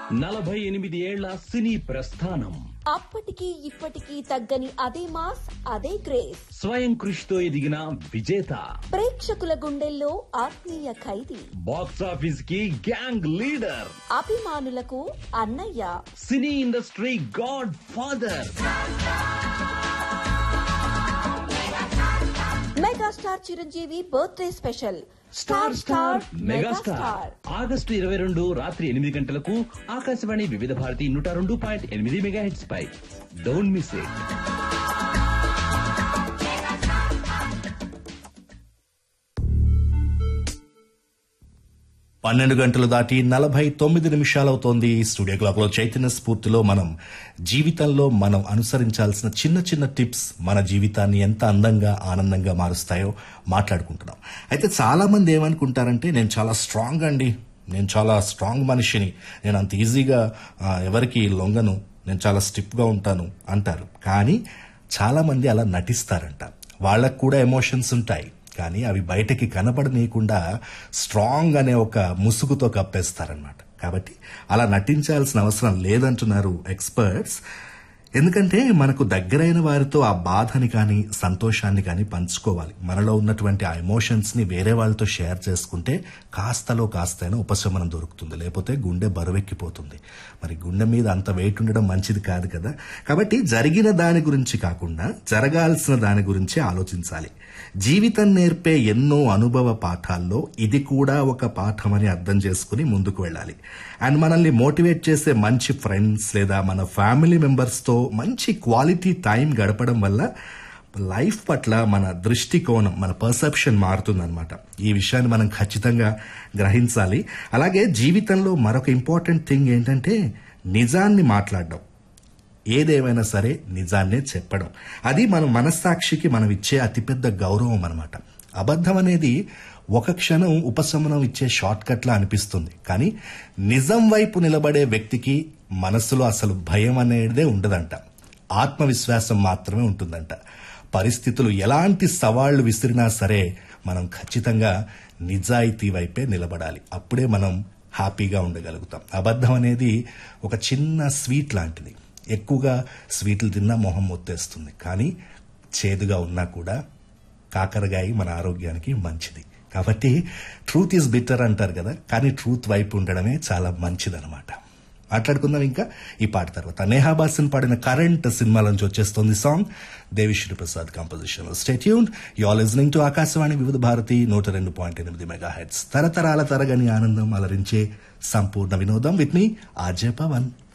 నలభై ఎనిమిది ఏళ్ల సినీ ప్రస్థానం అప్పటికి ఇప్పటికీ తగ్గని అదే మాస్ అదే క్రేజ్ స్వయం కృషితో ఎదిగిన విజేత ప్రేక్షకుల గుండెల్లో ఆత్మీయ ఖైదీ బాక్స్ ఆఫీస్ కి గ్యాంగ్ లీడర్ అభిమానులకు అన్నయ్య cine industry god father megastar Chiranjeevi birthday special star star megastar August ఇరవై రెండు రాత్రి ఎనిమిది గంటలకు ఆకాశవాణి వివిధ భారతి నూట రెండు పాయింట్ ఎనిమిది మెగా హెడ్స్ పై డోంట్ మిస్ ఇట్ పన్నెండు గంటలు దాటి నలభై తొమ్మిది నిమిషాలవుతోంది స్టూడియో క్లాక్ లో చైతన్య స్ఫూర్తిలో మనం జీవితంలో మనం అనుసరించాల్సిన చిన్న చిన్న టిప్స్ మన జీవితాన్ని ఎంత అందంగా ఆనందంగా మారుస్తాయో మాట్లాడుకుంటున్నాం అయితే చాలా మంది ఏమనుకుంటారంటే నేను చాలా స్ట్రాంగ్ అండి నేను చాలా స్ట్రాంగ్ మనిషిని నేను అంత ఈజీగా ఆ, ఎవరికి లొంగను నేను చాలా స్టిప్ గా ఉంటాను అంటారు కానీ చాలా మంది అలా నటిస్తారంట వాళ్ళకు కూడా ఎమోషన్స్ ఉంటాయి కానీ అవి బయటకి కనబడనీయకుండా స్ట్రాంగ్ అనే ఒక ముసుగుతో కప్పేస్తారనమాట కాబట్టి అలా నటించాల్సిన అవసరం లేదంటున్నారు ఎక్స్పర్ట్స్ ఎందుకంటే మనకు దగ్గరైన వారితో ఆ బాధని కానీ సంతోషాన్ని కానీ పంచుకోవాలి మనలో ఉన్నటువంటి ఆ ఎమోషన్స్ ని వేరే వాళ్ళతో షేర్ చేసుకుంటే కాస్తలో కాస్తైనా ఉపశమనం దొరుకుతుంది లేకపోతే గుండె బరువెక్కిపోతుంది మరి గుండె మీద అంత వెయిట్ ఉండడం మంచిది కాదు కదా కాబట్టి జరిగిన దాని గురించి కాకుండా జరగాల్సిన దాని గురించి ఆలోచించాలి జీవితం నేర్పే ఎన్నో అనుభవ పాఠాల్లో ఇది కూడా ఒక పాఠమని అర్థం చేసుకుని ముందుకు వెళ్ళాలి అండ్ మనల్ని మోటివేట్ చేసే మంచి ఫ్రెండ్స్ లేదా మన ఫ్యామిలీ మెంబర్స్ తో మంచి క్వాలిటీ టైం గడపడం వల్ల లైఫ్ పట్ల మన దృష్టికోణం మన పర్సెప్షన్ మారుతుందన్నమాట ఈ విషయాన్ని మనం ఖచ్చితంగా గ్రహించాలి అలాగే జీవితంలో మరొక ఇంపార్టెంట్ థింగ్ ఏంటంటే నిజాన్ని మాట్లాడడం ఏదేమైనా సరే నిజాన్నే చెప్పడం అది మన మనస్సాక్షికి మనం ఇచ్చే అతిపెద్ద గౌరవం అనమాట అబద్ధం అనేది ఒక క్షణం ఉపశమనం ఇచ్చే షార్ట్ కట్లా అనిపిస్తుంది కానీ నిజం వైపు నిలబడే వ్యక్తికి మనసులో అసలు భయం అనేదే ఉండదంట ఆత్మవిశ్వాసం మాత్రమే ఉంటుందంట పరిస్థితులు ఎలాంటి సవాళ్లు విసిరినా సరే మనం ఖచ్చితంగా నిజాయితీ వైపే నిలబడాలి అప్పుడే మనం హ్యాపీగా ఉండగలుగుతాం అబద్ధం అనేది ఒక చిన్న స్వీట్ లాంటిది ఎక్కువగా స్వీట్లు తిన్నా మొహం మొత్తేస్తుంది కానీ చేదుగా ఉన్నా కూడా కాకరగాయ మన ఆరోగ్యానికి మంచిది కాబట్టి ట్రూత్ ఈజ్ బిటర్ అంటారు కదా కానీ ట్రూత్ వైపు ఉండడమే చాలా మంచిదన్నమాట మాట్లాడుకుందాం ఇంకా ఈ పాట తర్వాత నేహా బాసిన్ పాడిన కరెంట్ సినిమా నుంచి వచ్చేస్తుంది song Devi Sri Prasad composition stay tuned you are listening to Akashvani Vividh Bharati నూట రెండు పాయింట్ ఎనిమిది మెగా హెడ్స్ తరతరాల తరగని ఆనందం అలరించే సంపూర్ణ వినోదం విత్ మీ ఆర్జే పవన్